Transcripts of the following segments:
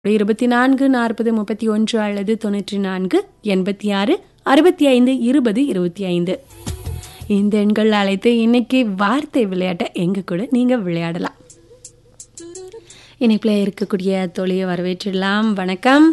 இருபத்தி நான்கு நாற்பது முப்பத்தி ஒன்று அல்லது தொண்ணூற்றி நான்கு எண்பத்தி ஆறு அறுபத்தி ஐந்து இருபது இருபத்தி ஐந்து இந்த எண்கள் அழைத்து இன்னைக்கு வார்த்தை விளையாட்டை எங்க கூட நீங்க விளையாடலாம் இணைப்பில் இருக்கக்கூடிய தொழிலை வரவேற்றிடலாம் வணக்கம்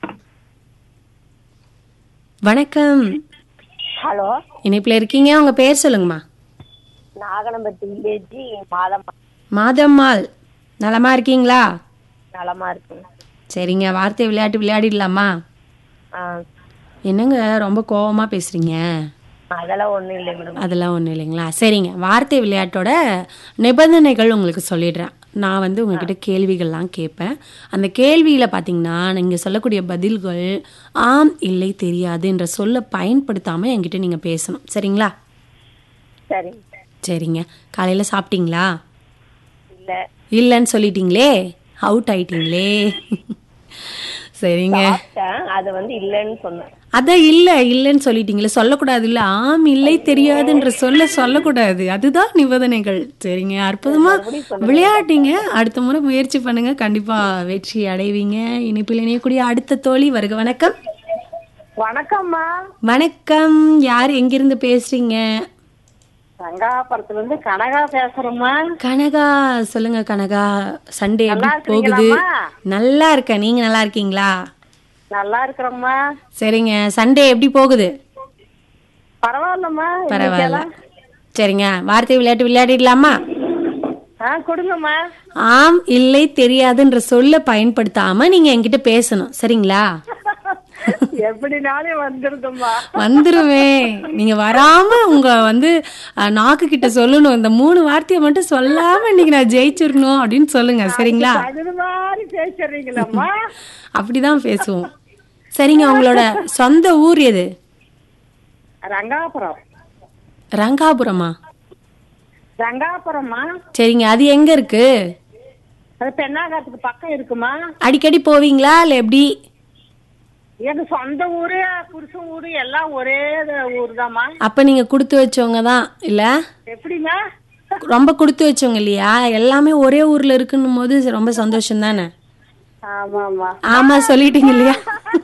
வணக்கம் ஹலோ இணைப்பில் இருக்கீங்க உங்க பேர் சொல்லுங்கம்மா நாகனம்பட்டி வில்லேஜ் மாதம்மா மாதம்மாள் நலமா இருக்கீங்களா நலமா இருக்குங்க சரிங்க வார்த்தை விளையாட்டு விளையாடிடலாமா ஆ என்னங்க ரொம்ப கோவமா பேசுறீங்க அதெல்லாம் ஒண்ணும் இல்லை மேடம் அதெல்லாம் ஒன்றும் இல்லைங்களா சரிங்க வார்த்தை விளையாட்டோட நிபந்தனைகள் உங்களுக்கு சொல்லிடுறேன் நான் வந்து உங்ககிட்ட கேள்விகள்லாம் கேட்பேன் அந்த கேள்வியில் பார்த்தீங்கன்னா நீங்கள் சொல்லக்கூடிய பதில்கள் ஆம் இல்லை தெரியாதுன்ற சொல்ல பயன்படுத்தாமல் என்கிட்ட நீங்கள் பேசணும் சரிங்களா சரிங்க சரிங்க காலையில் சாப்பிட்டீங்களா இல்ல இல்லைன்னு சொல்லிட்டீங்களே அவுட் ஆயிட்டீங்களே சரிங்க சாப்பிட்டேன் அது வந்து இல்லைன்னு சொன்னேன் அதான் இல்லை இல்லைன்னு சொல்லிட்டீங்களே சொல்லக்கூடாது இல்லை ஆம் இல்லை தெரியாதுன்ற சொல்ல சொல்லக்கூடாது அதுதான் நிபந்தனைகள் சரிங்க அற்புதமா விளையாட்டீங்க அடுத்த முறை முயற்சி பண்ணுங்க கண்டிப்பா வெற்றி அடைவீங்க இனிப்பில் இணையக்கூடிய அடுத்த தோழி வருக வணக்கம் வணக்கம்மா வணக்கம் யார் எங்கிருந்து பேசுறீங்க ரங்காபுரத்துல இருந்து கனகா பேசுறேம்மா கனகா சொல்லுங்க கனகா சண்டே எப்படி நல்லா போகுது இருக்கீங்களாம்மா? நல்லா இருக்கேன் நீங்க நல்லா இருக்கீங்களா நல்லா இருக்கிறோம்மா சரிங்க சண்டே எப்படி போகுது பரவாயில்லம்மா பரவாயில்ல சரிங்க வார்த்தை விளையாட்டு விளையாடிடலாமா ஆ கொடுங்கம்மா ஆம் இல்லை தெரியாதுன்ற சொல்ல பயன்படுத்தாம நீங்க என்கிட்ட பேசணும் சரிங்களா எப்படினாலும் வந்துருதும்மா வந்துருவே நீங்க வராம உங்க வந்து அஹ், நாக்கு கிட்ட சொல்லணும் இந்த மூணு வார்த்தையை மட்டும் சொல்லாம இன்னைக்கு நான் ஜெயிச்சிருக்கணும் அப்படின்னு சொல்லுங்க சரிங்களா அது மாதிரி பேசுறீங்களம்மா அப்படிதான் பேசுவோம் சரிங்க உங்களோட சொந்த ஊர் எது ரங்காபுரம் ரங்காபுரமா ரங்காபுரம்மா சரிங்க அது எங்க இருக்கு அது பெண்ணாகாத்துக்கு பக்கம் இருக்குமா அடிக்கடி போவீங்களா இல்ல எப்படி எங்க சொந்த ஊரு புருஷன் ஊரு எல்லாம் ஒரே ஊர் தாம்மா அப்ப நீங்க கொடுத்து வச்சவங்க தான் இல்ல எப்படிங்க ரொம்ப கொடுத்து வச்சவங்க இல்லையா எல்லாமே ஒரே ஊர்ல இருக்குன்னும் போது ரொம்ப சந்தோஷம் தானே ஆமா ஆமா ஆமா சொல்லிட்டீங்க இல்லையா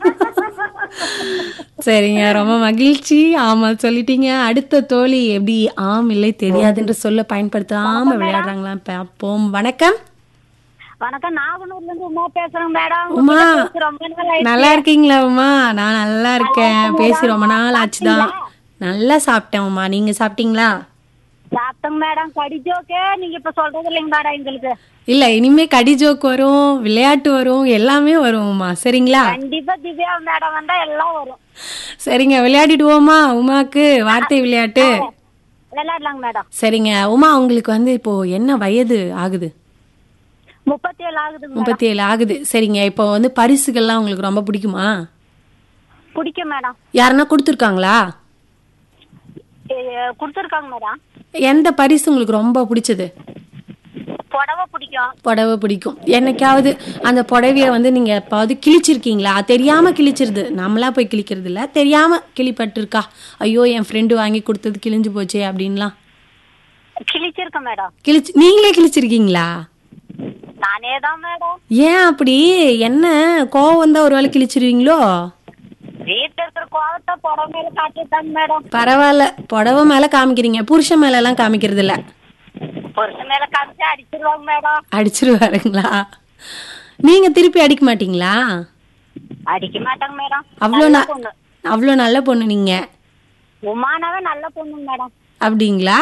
சரிங்க ரொம்ப மகிழ்ச்சி ஆமா சொல்லிட்டீங்க அடுத்த தோழி எப்படி ஆம் இல்லை தெரியாதுன்ற சொல்ல பயன்படுத்தாம விளையாடுறாங்களா பார்ப்போம் வணக்கம் வணக்கம் நாகனூர்ல இருந்து உமா பேசுறேன் மேடம் உமா ரொம்ப நாள் ஆயிடுச்சு. நல்லா இருக்கீங்களா உமா நான் நல்லா இருக்கேன் பேசி ரொம்ப நாள் ஆச்சுதான் நல்லா சாப்பிட்டேன் உமா நீங்க சாப்பிட்டீங்களா சாப்பிட்டோங்க மேடம் கடி ஜோக்கே நீங்க இப்ப சொல்றது இல்லைங்க மேடம் எங்களுக்கு இல்ல இனிமே கடி ஜோக் வரும் விளையாட்டு வரும் எல்லாமே வரும் உமா சரிங்களா கண்டிப்பா திவ்யா மேடம் வந்தா எல்லாம் வரும் சரிங்க விளையாடிடுவோமா உமாக்கு வார்த்தை விளையாட்டு விளையாடலாங்க மேடம் சரிங்க உமா உங்களுக்கு வந்து இப்போ என்ன வயது ஆகுது முப்பத்தி ஏழு ஆகுதுங்க முப்பத்தி ஏழு ஆகுது சரிங்க இப்போ வந்து பரிசுகள்லாம் உங்களுக்கு ரொம்ப பிடிக்குமா பிடிக்கும் மேடம் யாருன்னா கொடுத்துருக்காங்களா கொடுத்துருக்காங்க மேடம் எந்த பரிசு உங்களுக்கு ரொம்ப பிடிச்சது புடவை பிடிக்கும் புடவை பிடிக்கும் என்னைக்காவது அந்த புடவைய வந்து நீங்க எப்பாவது கிழிச்சிருக்கீங்களா தெரியாம கிழிச்சிருது நம்மளா போய் கிழிக்கிறது இல்ல தெரியாம கிழிப்பட்டிருக்கா ஐயோ என் ஃப்ரெண்டு வாங்கி கொடுத்தது கிழிஞ்சு போச்சே அப்படின்லாம் கிழிச்சிருக்கேன் மேடம் கிழிச்சு நீங்களே கிழிச்சிருக்கீங்களா நானே தான் மேடம் ஏன் அப்படி என்ன கோவம் வந்தா ஒரு வேளை கிழிச்சிருவீங்களோ வீட்டுல இருக்கிற கோவத்தை புடவை மேல காட்டிட்டாங்க மேடம் பரவாயில்ல புடவை மேல காமிக்கிறீங்க புருஷன் மேல எல்லாம் காமிக்கிறது இல்ல புருஷன் மேல காமிச்சு அடிச்சிருவாங்க மேடம் அடிச்சிருவாருங்களா நீங்க திருப்பி அடிக்க மாட்டீங்களா அடிக்க மாட்டாங்க மேடம் அவ்வளோ நல்ல ந- பொண்ணு அவ்வளோ நல்ல பொண்ணு நீங்க உமானாவே நல்ல பொண்ணுங்க மேடம் அப்படிங்களா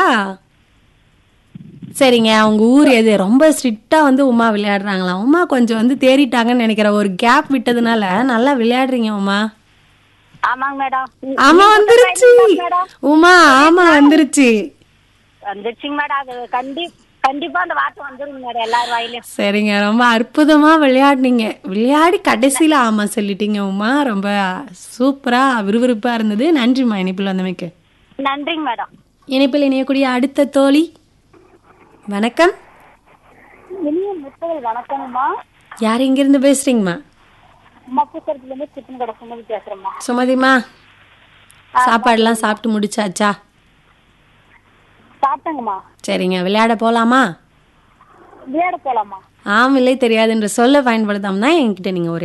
சரிங்க அவங்க ஊர் எது ரொம்ப ஸ்ட்ரிக்டா வந்து உமா விளையாடுறாங்களாம் உமா கொஞ்சம் வந்து தேறிட்டாங்கன்னு நினைக்கிறேன் ஒரு கேப் விட்டதுனால நல்லா விளையாடுறீங்க உமா ஆமாங்க மேடம் ஆமா வந்துருச்சு மேடம் உமா ஆமா வந்துருச்சு வந்துருச்சுங்க மேடம் அது கண்டி கண்டிப்பா அந்த வார்த்தை வந்துருங்க மேடம் எல்லார் வாயிலும் சரிங்க ரொம்ப அற்புதமா விளையாடுனீங்க விளையாடி கடைசியில ஆமா சொல்லிட்டீங்க உமா ரொம்ப சூப்பரா விறுவிறுப்பா இருந்தது நன்றிம்மா இனிப்பில் வந்தமைக்கு நன்றிங்க மேடம் இனிப்பில் இணையக்கூடிய அடுத்த தோழி வணக்கம் இனிய முத்தல் வணக்கம்மா யார் இங்கிருந்து பேசுறீங்கம்மா மப்புசரத்துல இருந்து சிக்கன் கடை சுமதி பேசுறேம்மா சுமதிமா சாப்பாடுலாம் சாப்பிட்டு முடிச்சாச்சா சாப்பிட்டேங்கம்மா சரிங்க விளையாட போலாமா விளையாட போலாமா ஆம் இல்லை தெரியாதுன்ற சொல்ல பயன்படுத்தாம தான் என்கிட்ட நீங்க ஒரு